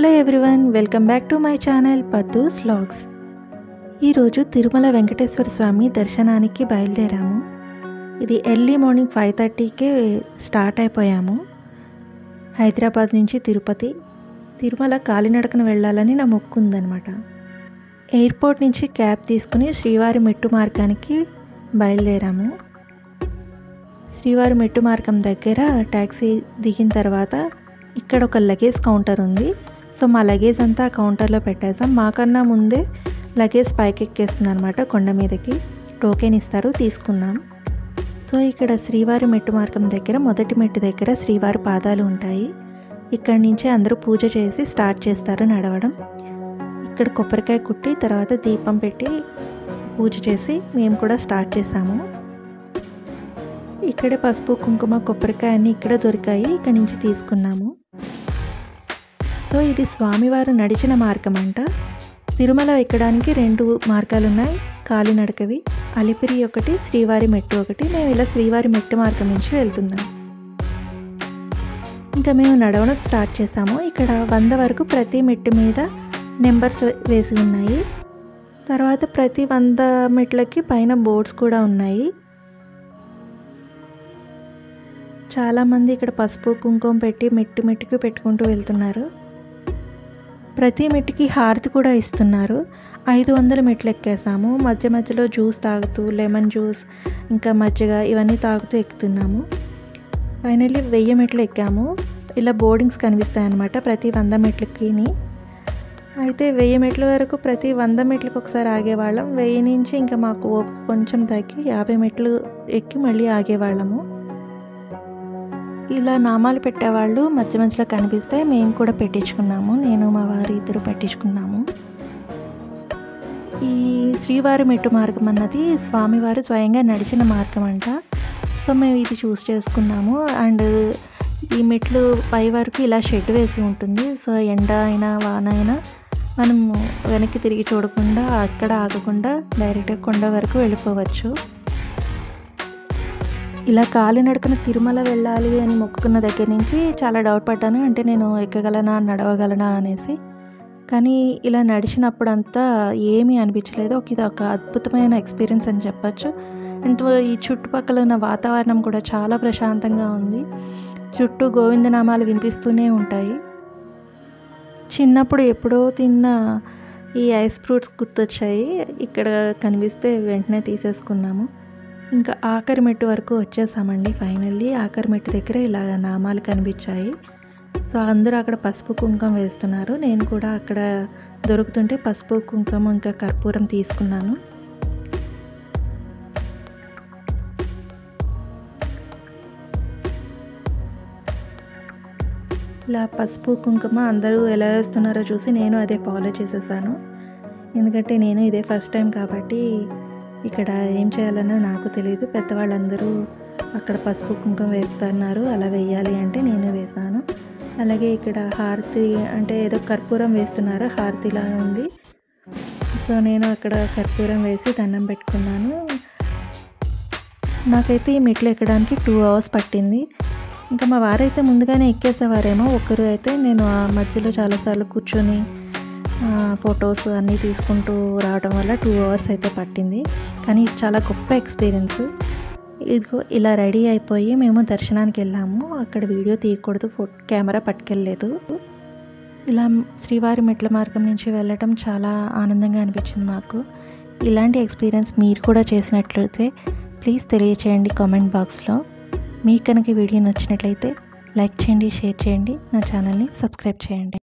hello everyone welcome back to my channel Paddu's vlogs ఈరోజు తిరుమల వెంకటేశ్వర స్వామి దర్శనానికి బయలుదేరాము ఇది ఎర్లీ మార్నింగ్ ఫైవ్ థర్టీకే స్టార్ట్ అయిపోయాము హైదరాబాద్ నుంచి తిరుపతి తిరుమల కాలినడకన వెళ్ళాలని నా మొక్కు ఉందనమాట ఎయిర్పోర్ట్ నుంచి క్యాబ్ తీసుకుని శ్రీవారి మెట్టు మార్గానికి బయలుదేరాము శ్రీవారి మెట్టు మార్గం దగ్గర ట్యాక్సీ దిగిన తర్వాత ఇక్కడ ఒక లగేజ్ కౌంటర్ ఉంది సో మా లగేజ్ అంతా ఆ కౌంటర్లో పెట్టేసాం మాకన్నా ముందే లగేజ్ పైకి ఎక్కేస్తుంది అనమాట కొండ మీదకి టోకెన్ ఇస్తారు తీసుకున్నాం సో ఇక్కడ శ్రీవారి మెట్టు మార్గం దగ్గర మొదటి మెట్టు దగ్గర శ్రీవారి పాదాలు ఉంటాయి ఇక్కడి నుంచి అందరూ పూజ చేసి స్టార్ట్ చేస్తారు నడవడం ఇక్కడ కొబ్బరికాయ కుట్టి తర్వాత దీపం పెట్టి పూజ చేసి మేము కూడా స్టార్ట్ చేసాము ఇక్కడే పసుపు కుంకుమ కొబ్బరికాయ అన్నీ ఇక్కడ దొరికాయి ఇక్కడ నుంచి తీసుకున్నాము సో ఇది స్వామివారు నడిచిన మార్గం అంట తిరుమల ఎక్కడానికి రెండు మార్గాలు ఉన్నాయి కాలినడకవి అలిపిరి ఒకటి శ్రీవారి మెట్టు ఒకటి మేము ఇలా శ్రీవారి మెట్టు మార్గం నుంచి వెళ్తున్నాం ఇంకా మేము నడవడం స్టార్ట్ చేసాము ఇక్కడ వంద వరకు ప్రతి మెట్టు మీద నెంబర్స్ వేసి ఉన్నాయి తర్వాత ప్రతి వంద మెట్లకి పైన బోర్డ్స్ కూడా ఉన్నాయి చాలామంది ఇక్కడ పసుపు కుంకుమ పెట్టి మెట్టు మెట్టుకు పెట్టుకుంటూ వెళ్తున్నారు ప్రతి మెట్టుకి హారతి కూడా ఇస్తున్నారు ఐదు వందల మెట్లు ఎక్కేసాము మధ్య మధ్యలో జ్యూస్ తాగుతూ లెమన్ జ్యూస్ ఇంకా మజ్జిగ ఇవన్నీ తాగుతూ ఎక్కుతున్నాము ఫైనల్లీ వెయ్యి మెట్లు ఎక్కాము ఇలా బోర్డింగ్స్ కనిపిస్తాయి అన్నమాట ప్రతి వంద మెట్లకిని అయితే వెయ్యి మెట్ల వరకు ప్రతి వంద మెట్లకు ఒకసారి ఆగేవాళ్ళం వెయ్యి నుంచి ఇంకా మాకు ఓపిక కొంచెం తగ్గి యాభై మెట్లు ఎక్కి మళ్ళీ ఆగేవాళ్ళము ఇలా నామాలు పెట్టేవాళ్ళు మధ్య మధ్యలో కనిపిస్తే మేము కూడా పెట్టించుకున్నాము నేను మా వారు ఇద్దరు పెట్టించుకున్నాము ఈ శ్రీవారి మెట్టు మార్గం అన్నది స్వామివారు స్వయంగా నడిచిన మార్గం అంట సో మేము ఇది చూస్ చేసుకున్నాము అండ్ ఈ మెట్లు పై వరకు ఇలా షెడ్ వేసి ఉంటుంది సో ఎండ అయినా వాన అయినా మనం వెనక్కి తిరిగి చూడకుండా అక్కడ ఆగకుండా డైరెక్ట్గా కొండ వరకు వెళ్ళిపోవచ్చు ఇలా కాలినడకన తిరుమల వెళ్ళాలి అని మొక్కుకున్న దగ్గర నుంచి చాలా డౌట్ పడ్డాను అంటే నేను ఎక్కగలనా నడవగలనా అనేసి కానీ ఇలా నడిచినప్పుడంతా ఏమీ అనిపించలేదు ఒక ఇది ఒక అద్భుతమైన ఎక్స్పీరియన్స్ అని చెప్పచ్చు అండ్ ఈ చుట్టుపక్కల ఉన్న వాతావరణం కూడా చాలా ప్రశాంతంగా ఉంది చుట్టూ గోవిందనామాలు వినిపిస్తూనే ఉంటాయి చిన్నప్పుడు ఎప్పుడో తిన్న ఈ ఐస్ ఫ్రూట్స్ గుర్తొచ్చాయి ఇక్కడ కనిపిస్తే వెంటనే తీసేసుకున్నాము ఇంకా ఆఖరి మెట్టు వరకు వచ్చేసామండి ఫైనల్లీ ఆఖరి మెట్టు దగ్గర ఇలా నామాలు కనిపించాయి సో అందరూ అక్కడ పసుపు కుంకుమ వేస్తున్నారు నేను కూడా అక్కడ దొరుకుతుంటే పసుపు కుంకుమ ఇంకా కర్పూరం తీసుకున్నాను ఇలా పసుపు కుంకుమ అందరూ ఎలా వేస్తున్నారో చూసి నేను అదే ఫాలో చేసేసాను ఎందుకంటే నేను ఇదే ఫస్ట్ టైం కాబట్టి ఇక్కడ ఏం చేయాలన్నది నాకు తెలియదు పెద్దవాళ్ళందరూ అక్కడ పసుపు కుంకుమ వేస్తున్నారు అలా వేయాలి అంటే నేను వేశాను అలాగే ఇక్కడ హారతి అంటే ఏదో కర్పూరం వేస్తున్నారు హారతిలా ఉంది సో నేను అక్కడ కర్పూరం వేసి దండం పెట్టుకున్నాను నాకైతే ఈ మెట్లు ఎక్కడానికి టూ అవర్స్ పట్టింది ఇంకా మా వారైతే ముందుగానే ఎక్కేసేవారేమో ఒకరు అయితే నేను ఆ మధ్యలో చాలాసార్లు కూర్చొని ఫొటోస్ అన్నీ తీసుకుంటూ రావడం వల్ల టూ అవర్స్ అయితే పట్టింది కానీ ఇది చాలా గొప్ప ఎక్స్పీరియన్స్ ఇదిగో ఇలా రెడీ అయిపోయి మేము దర్శనానికి వెళ్ళాము అక్కడ వీడియో తీయకూడదు ఫో కెమెరా పట్టుకెళ్ళలేదు ఇలా శ్రీవారి మెట్ల మార్గం నుంచి వెళ్ళటం చాలా ఆనందంగా అనిపించింది మాకు ఇలాంటి ఎక్స్పీరియన్స్ మీరు కూడా చేసినట్లయితే ప్లీజ్ తెలియచేయండి కామెంట్ బాక్స్లో మీకు కనుక వీడియో నచ్చినట్లయితే లైక్ చేయండి షేర్ చేయండి నా ఛానల్ని సబ్స్క్రైబ్ చేయండి